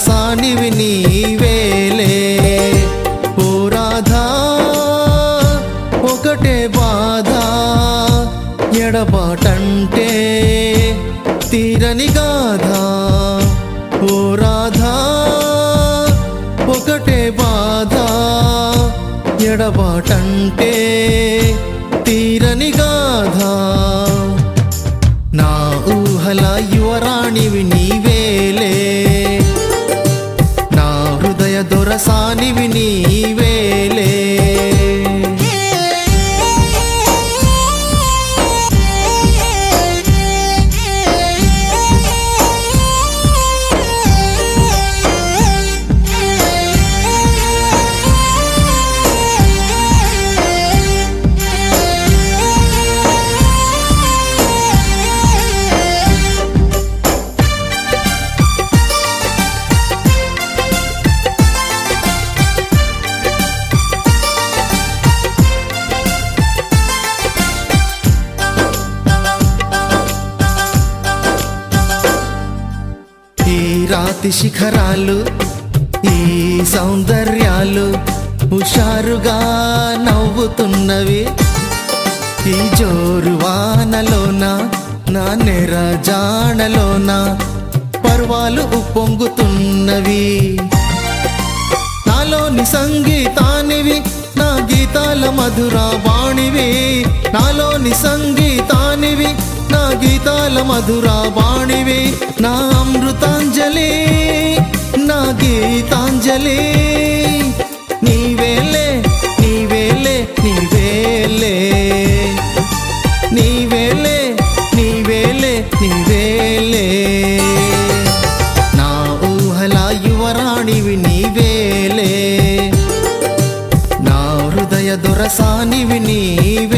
దొరసానివి నీవేలే ఓ రాధా ఒకటే బాధ ఎడబాటంటే తీరని గాథ ఓ రాధా ఒకటే బాధ ఎడబాటంటే తీరని గాథ నా ఊహల యువరాణివి నీవేలే నా హృదయ దొరసానివి నీవేలే ఈ రాతి శిఖరాలు ఈ సౌందర్యాలు హుషారుగా నవ్వుతున్నవి ఈ జోరు వానలోన నా నెర జాడలోన పర్వాలు ఉప్పొంగుతున్నవి నాలోని సంగీతానివి నా గీతాల మధుర వాణివి నాలోని సంగీతానివి నా గీతాల మధుర వాణివి నా అమృతాంజలి నా గీతాంజలి నీవేలే నీవేలే నీవేలే నీవేలే నీవేలే నీవేలే నా ఊహల యువరాణివి నీవేలే నా హృదయ దొరసానివి నీవే